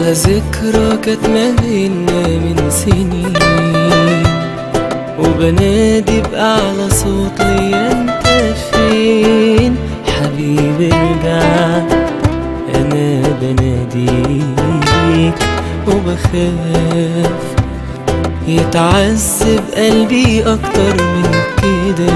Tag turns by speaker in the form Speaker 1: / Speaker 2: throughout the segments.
Speaker 1: على ذكرى كانت ما بينا من سنين وبنادي بأعلى صوت ليا انت فين حبيبي ارجع انا بناديك وبخاف يتعذب قلبي اكتر من كده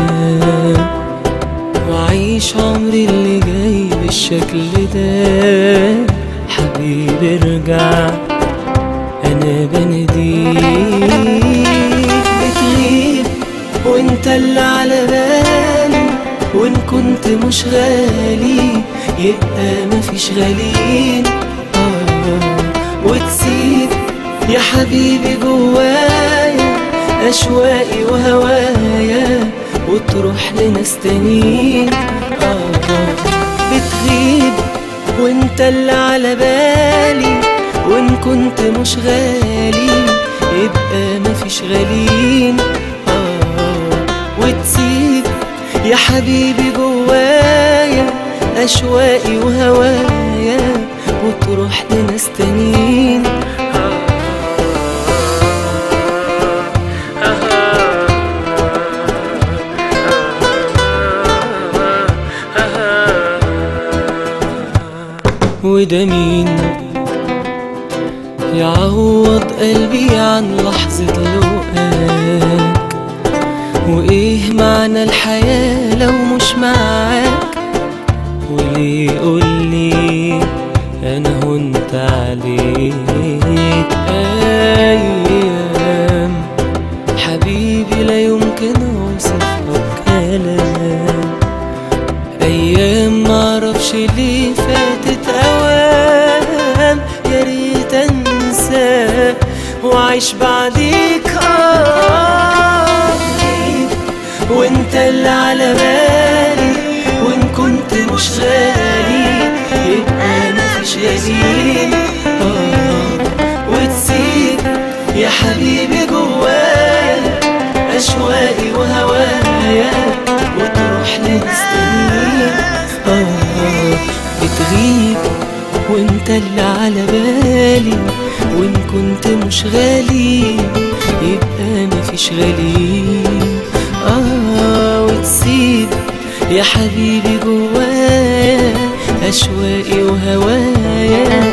Speaker 1: وعيش عمري اللي جاي بالشكل ده حبيبي ارجع انا بناديك بتغيب وانت اللي على بالي وان كنت مش غالي يبقى مفيش غاليين آه وتسيب يا حبيبي جوايا اشواقي وهوايا وتروح لناس تانيين آه بتغيب وانت اللي على بالي وان كنت مش غالي يبقى مفيش غاليين آه وتسيب يا حبيبي جوايا أشواقي وهوايا وتروح لناس تانيين وده مين يعوض قلبي عن لحظة لقاك وإيه معنى الحياة لو مش معاك وليه قولي أنا هنت عليك أيام حبيبي لا يمكن أوصفها بكلام أيام معرفش ليه فاتت أوام يا ريت أنسى وأعيش بعديك آه وأنت اللي على بالي وإن كنت مش غالي يبقى مفيش غاليين آه وتسيب يا حبيبي جوايا أشواقي وهوايا وتروح لناس تانيين آه بتغيب وانت اللي على بالي وان كنت مش غالي يبقى مفيش غاليين آه وتسيب يا حبيبي جوايا أشواقي وهوايا